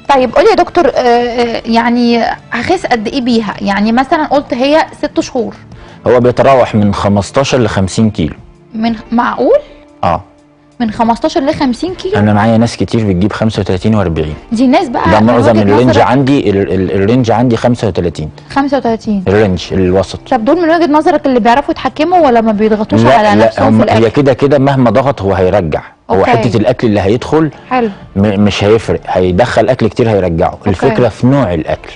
طيب قولي يا دكتور آه، آه، يعني هخس قد ايه بيها يعني مثلا قلت هي ست شهور هو بيتراوح من 15 ل 50 كيلو من معقول اه من 15 ل 50 كيلو انا معايا ناس كتير بتجيب 35 و40 دي الناس بقى ده من معظم وجهة الرينج نظرك عندي ال- ال- الرينج عندي 35 35 الرينج الوسط طب دول من وجهة نظرك اللي بيعرفوا يتحكموا ولا ما بيضغطوش على لا لا نفسهم هم في هي الاكل كده كده مهما ضغط هو هيرجع هو أوكي. حته الاكل اللي هيدخل حلو م- مش هيفرق هيدخل اكل كتير هيرجعه الفكره في نوع الاكل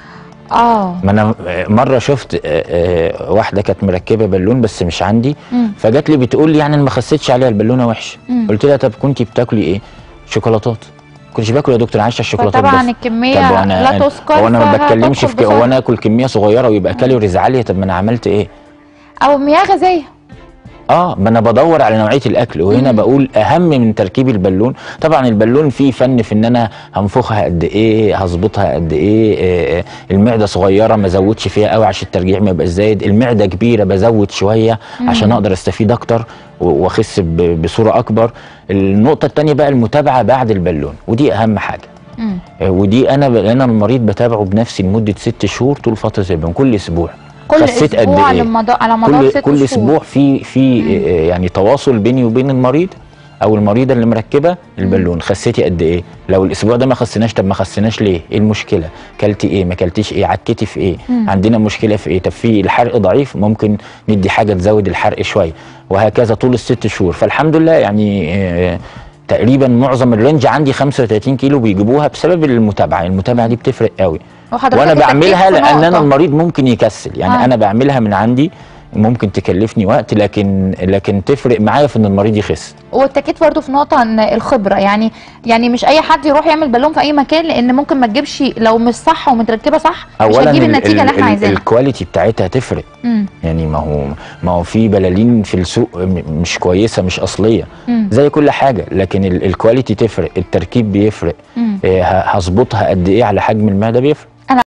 اه ما انا مره شفت آه، آه، واحده كانت مركبه بالون بس مش عندي مم. فجات لي بتقول لي يعني أنا ما خسيتش عليها البالونه وحشه مم. قلت لها طب كنتي بتاكلي ايه شوكولاتات كنتش باكل يا دكتور عايشه الشوكولاتات فطبعا بس الكمية طب وأنا- لا تذكر هو انا ما فهتدخل بتكلمش في كده بسرعة. هو انا اكل كميه صغيره ويبقى كالوريز عاليه طب ما انا عملت ايه او مياه غازية اه ما انا بدور على نوعيه الاكل وهنا مم. بقول اهم من تركيب البالون طبعا البالون فيه فن في ان انا هنفخها قد ايه هظبطها قد ايه آه، آه، المعده صغيره ما ازودش فيها قوي عشان الترجيع ما يبقاش زايد المعده كبيره بزود شويه عشان اقدر استفيد اكتر و- واخس ب- بصوره اكبر النقطه الثانيه بقى المتابعه بعد البالون ودي اهم حاجه مم. آه، ودي انا ب- انا المريض بتابعه بنفسي لمده ست شهور طول فتره البالون كل اسبوع كل خسيت قد اسبوع إيه؟ على مدار على مدار كل ست كل شهور. اسبوع في في آه، يعني تواصل بيني وبين المريض او المريضه اللي مركبه البالون خسيتي قد ايه لو الاسبوع ده ما خسيناش طب ما خسيناش ليه ايه المشكله كلتي ايه ما كلتيش ايه عكيتي في ايه مم. عندنا مشكله في ايه طب في الحرق ضعيف ممكن ندي حاجه تزود الحرق شويه وهكذا طول الست شهور فالحمد لله يعني آه، تقريبا معظم الرينج عندي 35 كيلو بيجيبوها بسبب المتابعه المتابعه دي بتفرق قوي وحضرتك وانا اتأكدت بعملها في لان انا نقطة. المريض ممكن يكسل يعني آه. آه. انا بعملها من عندي ممكن تكلفني وقت لكن لكن تفرق معايا في ان المريض يخس واتكيت برضو في نقطة ان الخبرة يعني يعني مش اي حد يروح يعمل بالون في اي مكان لان ممكن ما تجيبش لو مش صح ومتركبة صح مش هتجيب ال- النتيجة ال- اللي احنا ال- عايزينها الكواليتي بتاعتها تفرق مم. يعني ما هو ما هو في بلالين في السوق م- مش كويسه مش اصليه مم. زي كل حاجه لكن ال- الكواليتي تفرق التركيب بيفرق مم. إيه، ه- هظبطها قد ايه على حجم المعده بيفرق